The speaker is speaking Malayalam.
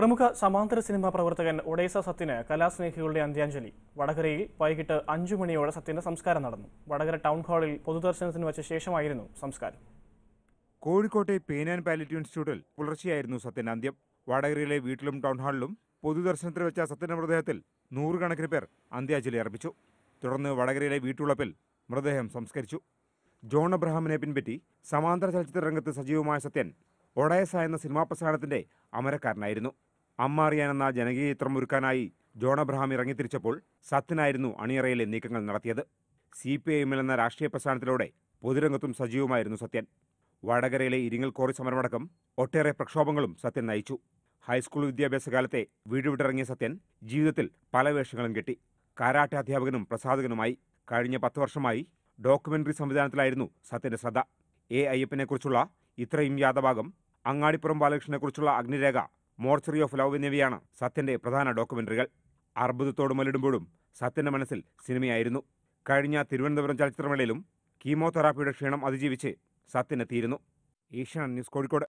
പ്രമുഖ സമാന്തര സിനിമാ പ്രവർത്തകൻ ഒഡേസ സത്യന് കലാസ്നേഹികളുടെ അന്ത്യാഞ്ജലി വടകരയിൽ വൈകിട്ട് അഞ്ചു മണിയോടെ സത്യന്റെ സംസ്കാരം നടന്നു വടകര ടൗൺ ഹാളിൽ പൊതുദർശനത്തിന് വച്ച ശേഷമായിരുന്നു സംസ്കാരം കോഴിക്കോട്ടെ പെയിൻ ആൻഡ് പാലിറ്റീവ് ഇൻസ്റ്റിറ്റ്യൂട്ടിൽ പുലർച്ചെയായിരുന്നു സത്യന്റെ അന്ത്യം വടകരയിലെ വീട്ടിലും ടൗൺ ഹാളിലും പൊതുദർശനത്തിന് വെച്ച സത്യന്റെ മൃതദേഹത്തിൽ നൂറുകണക്കിന് പേർ അന്ത്യാഞ്ജലി അർപ്പിച്ചു തുടർന്ന് വടകരയിലെ വീട്ടുവളപ്പിൽ മൃതദേഹം സംസ്കരിച്ചു ജോൺ അബ്രഹാമിനെ പിൻപറ്റി സമാന്തര ചലച്ചിത്ര രംഗത്ത് സജീവമായ സത്യൻ ഒഡയസ എന്ന സിനിമാ പ്രസ്ഥാനത്തിന്റെ അമരക്കാരനായിരുന്നു അമ്മ അറിയാൻ എന്ന ജനകീയ ചിത്രം ഒരുക്കാനായി ജോൺ അബ്രഹാം ഇറങ്ങിത്തിരിച്ചപ്പോൾ സത്യനായിരുന്നു അണിയറയിലെ നീക്കങ്ങൾ നടത്തിയത് സി പി ഐ എമ്മിൽ എന്ന രാഷ്ട്രീയ പ്രസ്ഥാനത്തിലൂടെ പൊതുരംഗത്തും സജീവമായിരുന്നു സത്യൻ വടകരയിലെ ഇരിങ്ങൽ കോറി സമരമടക്കം ഒട്ടേറെ പ്രക്ഷോഭങ്ങളും സത്യൻ നയിച്ചു ഹൈസ്കൂൾ വിദ്യാഭ്യാസ കാലത്തെ വീട് വിട്ടിറങ്ങിയ സത്യൻ ജീവിതത്തിൽ പല വേഷങ്ങളും കെട്ടി കാരാട്ടെ അധ്യാപകനും പ്രസാധകനുമായി കഴിഞ്ഞ പത്ത് വർഷമായി ഡോക്യുമെന്ററി സംവിധാനത്തിലായിരുന്നു സത്യന്റെ ശ്രദ്ധ എ അയ്യപ്പനെക്കുറിച്ചുള്ള ഇത്രയും യാതഭാഗം അങ്ങാടിപ്പുറം ബാലകൃഷ്ണനെക്കുറിച്ചുള്ള അഗ്നിരേഖ മോർച്ചറി ഓഫ് ലവ് എന്നിവയാണ് സത്യന്റെ പ്രധാന ഡോക്യുമെന്ററികൾ അർബുദത്തോട് മലിടുമ്പോഴും സത്യന്റെ മനസ്സിൽ സിനിമയായിരുന്നു കഴിഞ്ഞ തിരുവനന്തപുരം ചലച്ചിത്രമേളയിലും കീമോതെറാപ്പിയുടെ ക്ഷീണം അതിജീവിച്ച് സത്യനെത്തിയിരുന്നു ഏഷ്യാനെറ്റ് ന്യൂസ് കോഴിക്കോട്